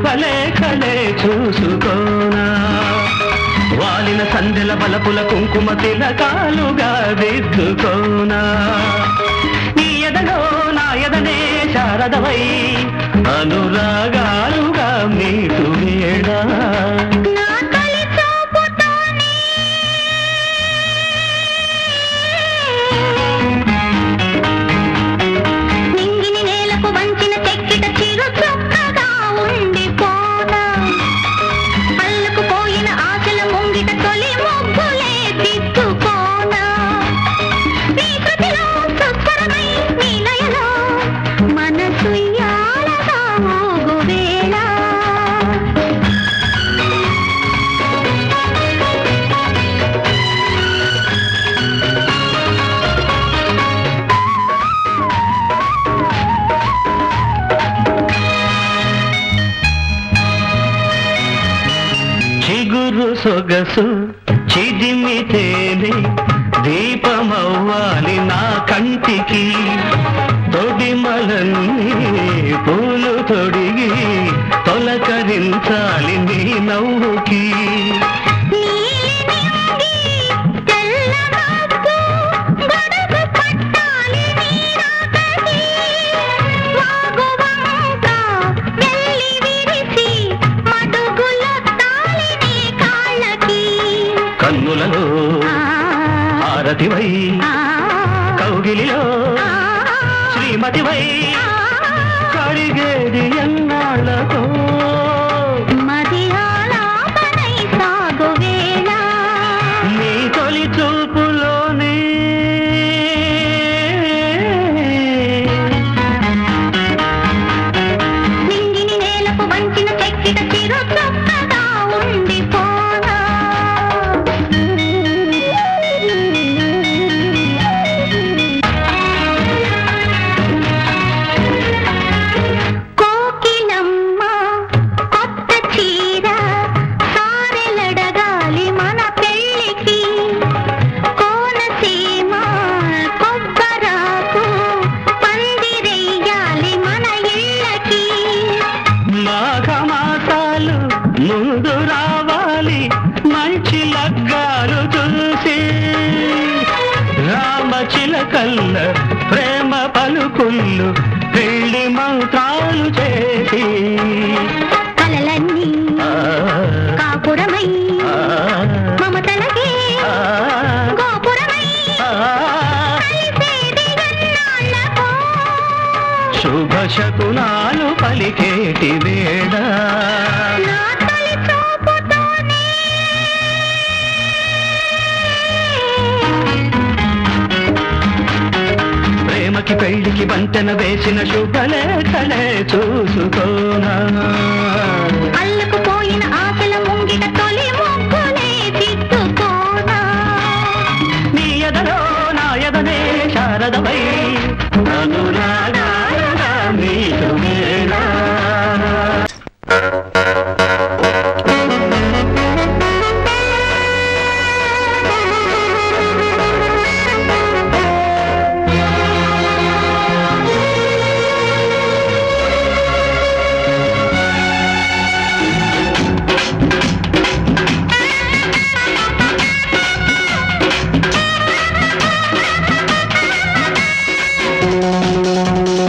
శుభలేఖలే చూసుకోనా వాలిన సందెల బలపుల కుంకుమ తిలకాలుగా దిద్దుకోనా నీ ఎదలో నా ఎదనే శారదవై అనురాగాలుగా మీటు వేడా నా తొలి చూపుతోనే నింగిని నేలకు వంచిన చెక్కిట చిరు చొక్కగా ఉండిపోనా అల్లుకు పోయిన ఆశల ముంగిట తొలి ముగ్గులే దిద్దుకోనా నీ కృతిలో సుస్వరమై నీ లయలో మనసు యాలగా ఊగువేళ చిగురు సొగసు చిదిమితేనే దీపమవ్వాలి నా కంటికి తొడిమలన్నీ పూలు తొడిగి తొలకరించాలి నీ నవ్వుకి నీలినింగి తెల్లమబ్బు గడుగు పట్టాలి నీరాకటి వాగువంక వెళ్ళి విరిసి మడుగులొత్తాలి నీ కాళ్ళకి కన్నులలో ఆ, హారతివై ఆ, కౌగిలిలో ఆ, శ్రీమతివై ఆ, కడిగేది ఎన్నాళ్ళతో మది ఆలాపనై సాగు వేళ నీ తొలి చూపులోనే నింగిని నేలకు వంచిన చెక్కిట చిరు చొక్కగా ఉండిపోనా కోకిలమ్మ కొత్త చీర సారెలడగాలి మన పెళ్ళికి కోనసీమ కొబ్బరాకు పందిరెయ్యాలి మన ఇళ్ళకి మాఘమాసాలు ముందు రావాలి మంచి లగ్గాలు చూసి రామచిలకల్ల ప్రేమ పలుకుళ్ళు పెళ్లి మంత్రాలు చేసి కలలన్నీ ఆ, కాపురమై ఆ, మమతలకే ఆ, గోపురమై ఆ. కలిసేది ఎన్నాళ్ళకో శుభ శకునాలు పలికేటి వేళ నా తొలి చూపుతోనే ప్రేమకి పెళ్లికి వంతెన వేసిన శుభలేఖలే చూసుకోనా అల్లకు పోయిన ఆశల ముంగిట తొలి ముగ్గులే దిద్దుకోనా నీ ఎదలో నా ఎదనే శారదమై అనురాగాలుగా నీకు వేళ ఆ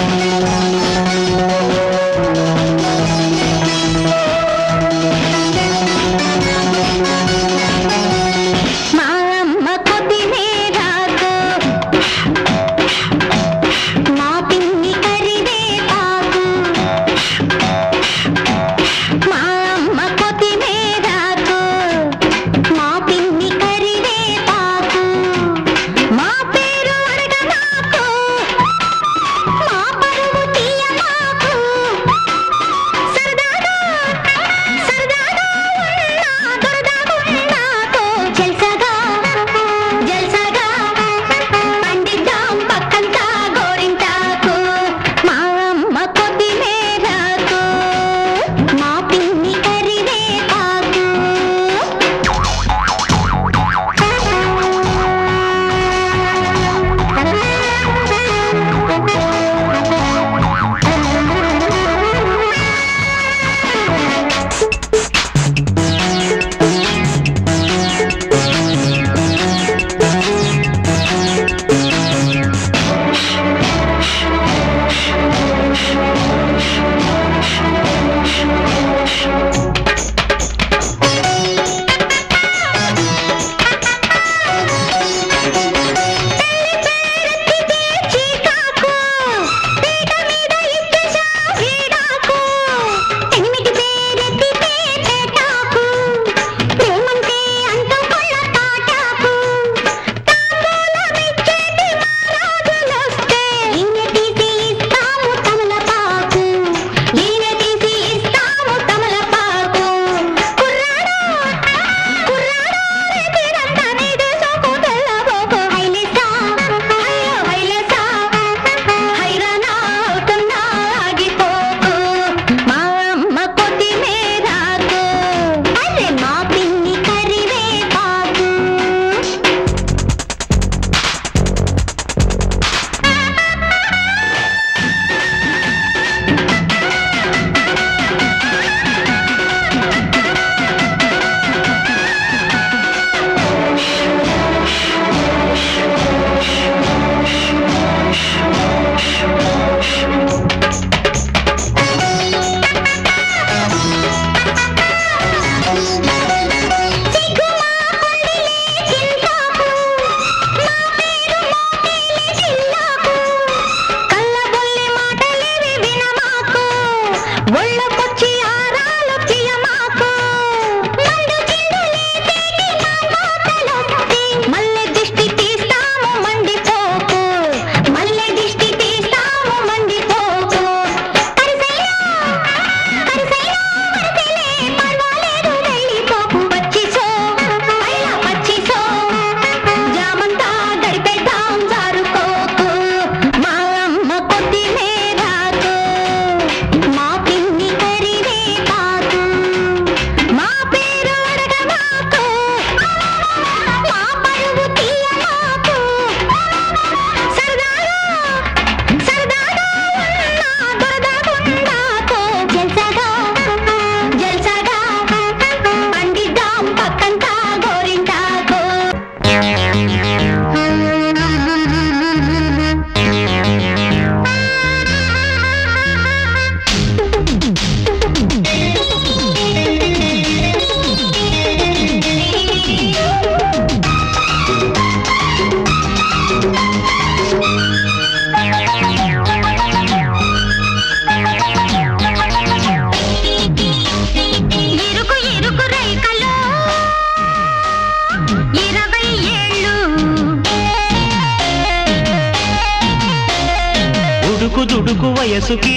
దుడుకు వయసుకి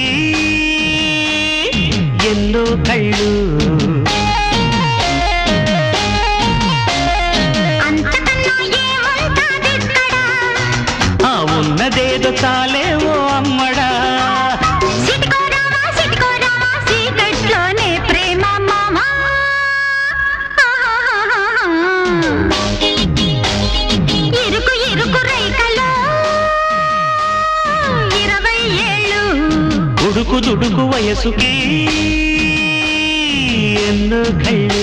ఎన్నో కళ్ళు అంతకన్నా ఏముంటాదిక్కడ ఆ ఉన్నదేదో చాలే ఓ అమ్మడా సిటికోరావా సిటికోరావా సీక్రెట్లోనే ప్రేమ మామా ఇరుకు ఇరుకు రైకలో ఇరవై ఏళ్ళు ఉడుకు దుడుకు వయసుకి ఎన్నో కళ్ళు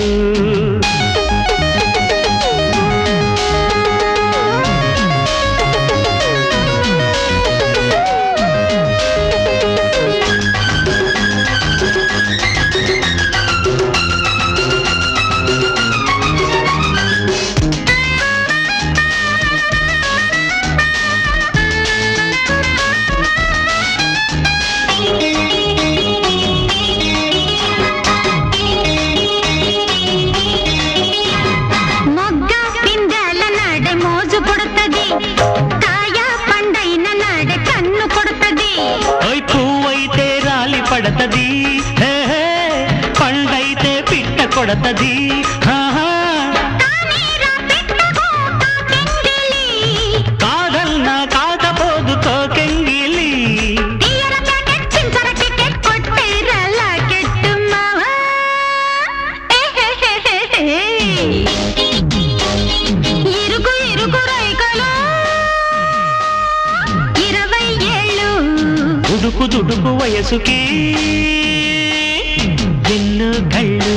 మొగ్గ పిందెల నాడే మోజు పుడుతది కాయ పండైన నాడే కన్ను కొడుతది ఓయ్ పువ్వైతే రాలి పడతది హే, హే, పండైతే పిట్ట కొడతది ఆహా, కానీరా పెట్టకు కాకెంగిలి కాదన్నా కాకపోదు కోకెంగిలి తీయర జాకెట్ చించర టికెట్ కొట్టేరా లాకెట్టు మావా ఏహేహేహే. ఇరుకు ఇరుకు రైకలో ఇరవై ఏళ్ళు ఉడుకు దుడుకు వయసుకి ఎన్నో కళ్ళు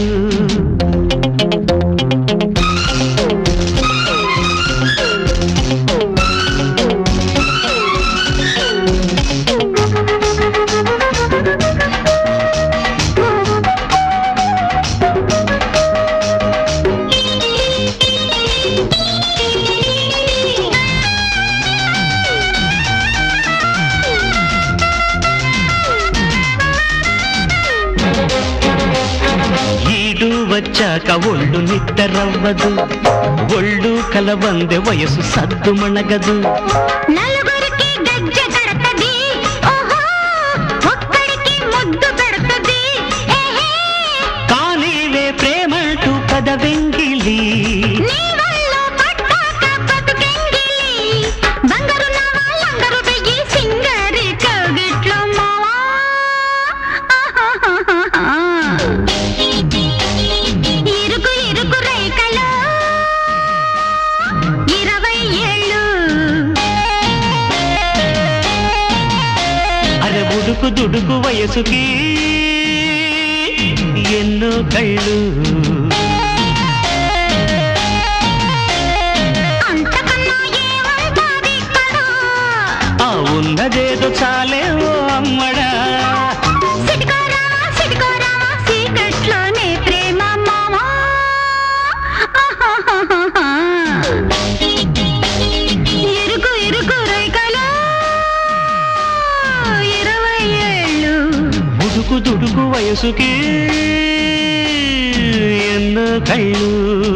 ఈడు వచ్చాక ఒళ్ళు నిద్దరవ్వదు ఒళ్ళు కలవందె వయసు సద్దు మణగదు నలుగురికి గజ్జె కడతది ఓహో ఒక్కడికి ముద్దు పెడతది ఏహే కానీవే ప్రేమంటూ పద వెంగిలి నీ వల్ల పట్టాక బతుకెంగిలి బంగారు నావా లంగరు వెయ్యి సింగరి కవిట్లో మావా ఆహాహాహా. ఇరుకు ఇరుకు రైకలో ఇరవై ఏళ్ళు అరే ఉడుకు దుడుకు వయసుకి ఎన్నో కళ్ళు అంతకన్నా ఏముంటాది ఇక్కడ ఆ ఉన్నదేదో చాలే ఓ అమ్మడా సిటికోరావా సిటికోరావా సీక్రెట్లోనే ప్రేమ మామా ఇరుకు ఇరుకు రైకలో ఇరవై ఏళ్ళు ఉడుకు దుడుకు వయసుకి ఎన్నో కళ్ళు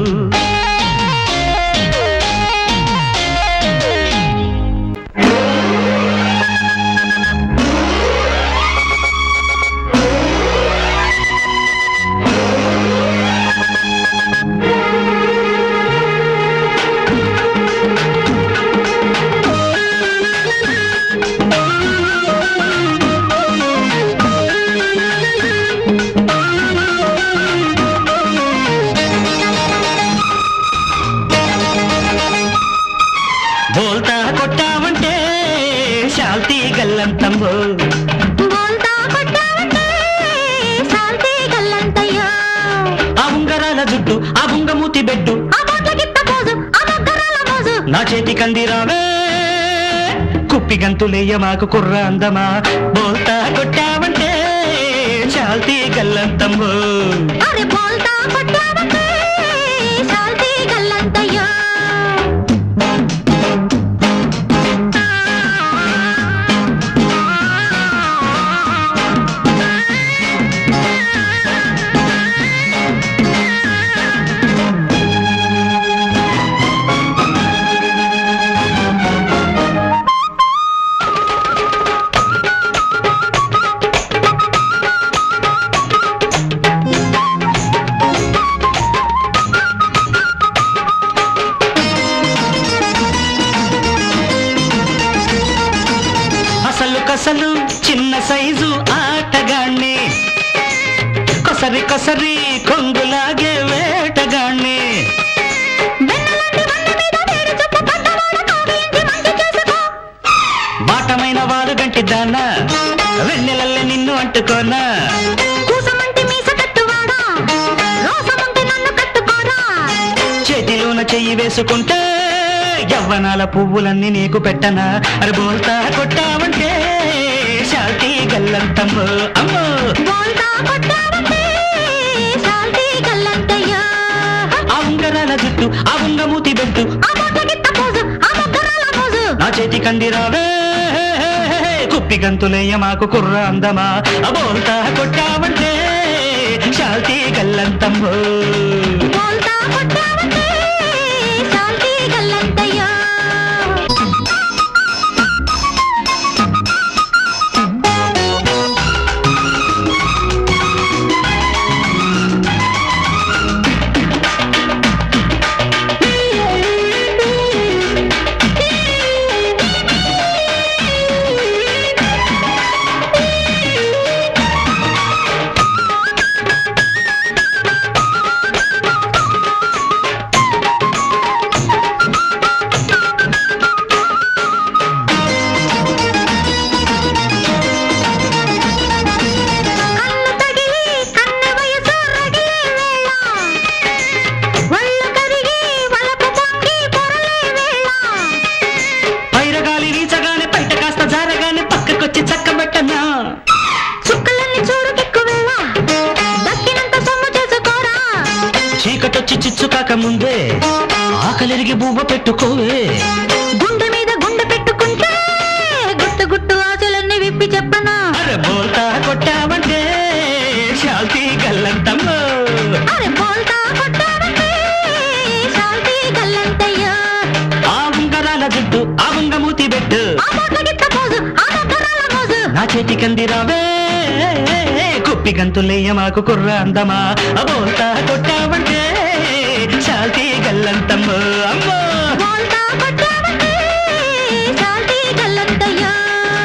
బోల్తా కొట్టావంటే శాంతి గల్లంతమ్మో బోల్తా కొట్టావంటే శాంతి గల్లంతయ్యా ఆ ఉంగరాల జుట్టు ఆ బుంగమూతి బెట్టు ఆ బోట్ల గిత్త పోజు ఆ బొగ్గరాల మోజు నా చేతి కందిరావే కుప్పి గంతులేయ మాకు కుర్ర అందమా బోల్తా కొట్టావంటే శాంతి గల్లంతమ్మో అరే బోల్తా కొట్టావంటే శాంతి గల్లంతయ్యా అసలు చిన్న సైజు ఆటగాణ్ణి కొసరి కొసరి కొంగులాగే వేటగాణ్ణి వెన్నలాంటి బండ మీద వేడి చుక్క పడ్డవాడ కౌగిలించి మంచి చేసుకో బాటమైన వారు గంటి దాన వెన్నెలల్లే నిన్ను అంటుకోనా కూసమంటి మీస కట్టువాడా రోసమంటి నన్ను కట్టుకోరా చేతిలోన చెయ్యి వేసుకుంటే యవ్వనాల పువ్వులన్నీ నీకు పెట్టనా అరే బోల్తా కొట్టావంటే శాంతి గల్లంతమ్మో అమ్మో బోల్తా కొట్టావంటే శాంతి గల్లంతయ్యా ఆ ఉంగరాల జుట్టు ఆ ఉంగమూతి బెట్టు ఆ మొట్ట గిత్త పోజు ఆ మొగ్గరాల మోజు నా చేతి కందిరావే కుప్పి గంతులేయ మాకు కుర్ర అందమా అబోల్తా కొట్టావంటే శాంతి గల్లంతమ్మో బోల్తా కొట్టావంటే శాంతి గల్లంతయ్యా కన్ను తగిలి కన్నె వయసు రగిలే వేళ ఒళ్ళు కరిగి వలపు పొంగి పొరలే వేళ పైరగాలి వీచగానే బయట కాస్త జారగానే పక్కకొచ్చి చక్కబెట్టనా చుక్కలన్నీ చూడు కిక్కు వేళ దక్కినంత సొమ్ము చేసుకోరా చీకటొచ్చి చిచ్చు కాకముందే ఆకలిరిగి బువ్వ పెట్టుకోవే గుండె మీద గుండె పెట్టుకుంటే గుట్టు గుట్టు ఆశలన్నీ విప్పి చెప్పనా అరే బోల్తా కొట్టావంటే శాంతి గల్లంతమ్మో అరే బోల్తా కొట్టావంటే శాంతి గల్లంతయ్యా ఆ ఉంగరాల జుట్టు ఆ ఉంగమూతి బెట్టు ఆ మొట్ల గిత్త పోజు ఆ మొగ్గరాల మోజు నా చేతి కందిరావే కుప్పి గంతులేయ మాకు కుర్ర అందమా అబోల్తా కొట్టావంటే శాంతి గల్లంతమ్మో అమ్మో బోల్తా కొట్టావంటే శాంతి గల్లంతయ్యా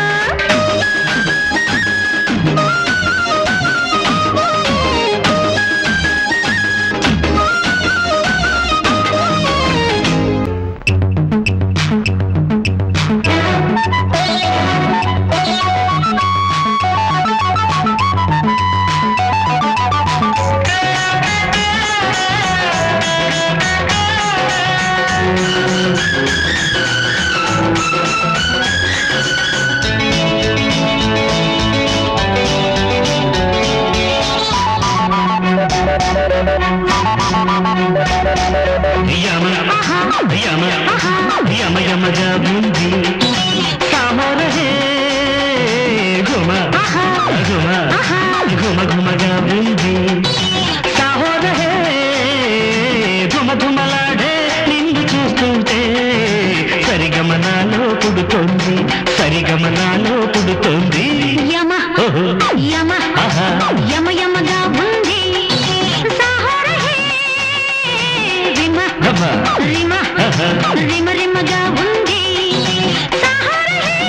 యమ యమ యమ యమగా ఉంది కామరహే గుమ గుమ గుమ గుమగా ఉంది కామరహే గుమ గుమలాడే నిన్ను చూస్తుంటే సరిగమనాలో పుడుతోంది సరిగమనాలో పుడుతోంది యమ ఓహో యమ ఆహా యమ యమగా ఉంది సాహరహే రిమ గమ రిమ ఆహా రిమ రిమగా ఉంది సాహరహే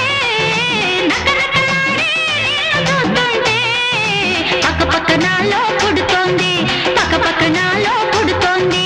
నకరకలాడే నిన్ను చూస్తుంటే పక్క పక్క నాలో పుడుతోంది పక్క పక్క నాలో పుడుతోంది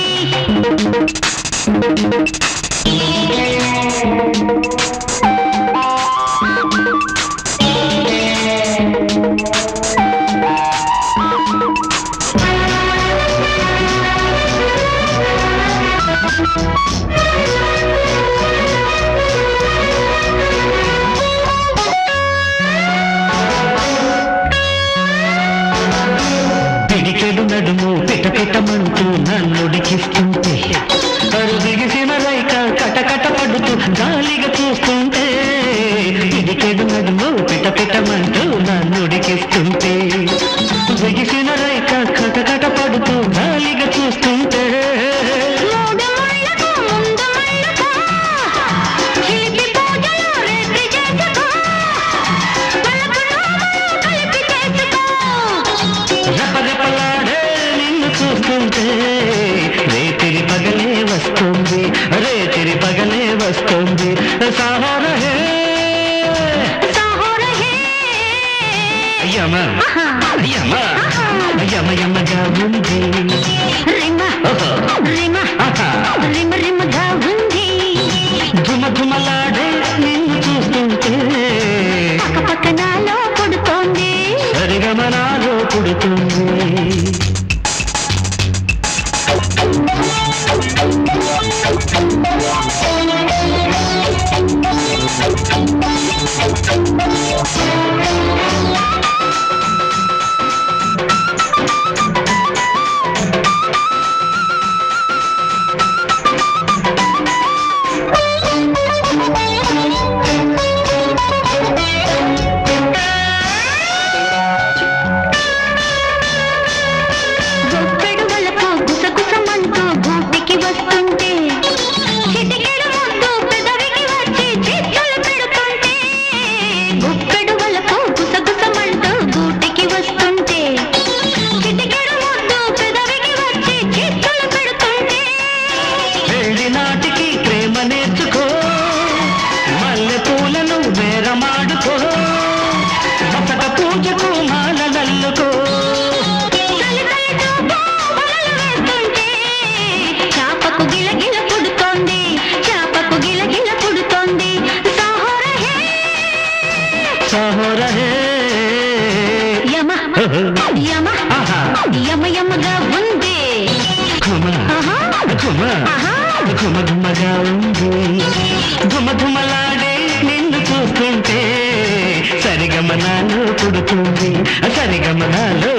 పిడికెడు నడుము పిట పిటమంటూ నన్నుడికిస్తుంటే అరుదిగిసిన రైక కటకట పడుతూ గాలిగా చూస్తుంటే పిడికెడు నడుము పిట పిటమంటూ నన్నుడికిస్తుంటే బిగిసిన రైక కటకట పడుతూ గాలిగా చూస్తుంటే మూడు ముళ్ళకు ముందు ముళ్ళకు చిలిపి పూజలు రేత్రి చేసుకో పలుకు నోములు కలిపి చేసుకో రెపరెపలాడే నిన్ను చూస్తుంటే రేతిరి పగలే వస్తుంది రేతిరి పగలే వస్తుంది సహరహే సాహోర యమ ఆహా. యమ యమ యమగా ఉంది రిమ ఓహో. రిమ ఆహా. రిమ రిమగా ఉంది ధుమ ధుమలాడే నిన్ను చూస్తుంటే పక్క పక్క నాలో కొడుతోంది సరిగమనాలో పుడుతుంది గొప్పెడు వలకు గుసగుసమంటూ గూటికి వస్తుంటే చిటికెడు ముద్దు పెదవికి వచ్చి చేతులు పెడుతుంటే గొప్పెడు వలకు గుసగుసమంటూ గూటికి వస్తుంటే చిటికెడు ముద్దు పెదవికి వచ్చి చేతులు పెడుతుంటే పెళ్లి నాటికి ప్రేమ నేర్చుకో మల్లె పూలను బేరమాడుకో బసట పూజకు మాలనల్లుకో తలి తలి చూపు వలలు వేస్తుంటే చాపకు గిలగిల పుడుతోంది చాపకు గిలగిల పుడుతోంది సాహోర హే సహోరహే యమ యమ ఆహా. యమ యమగా ఉంది ఘుమ ఆహా. ఘుమ ఆహా. ఘుమ ఘుమగా ఉంది ఘుమ ఘుమలాడే నిన్ను చూస్తుంటే సరిగమనాలో పుడుతుంది సరిగమనాలో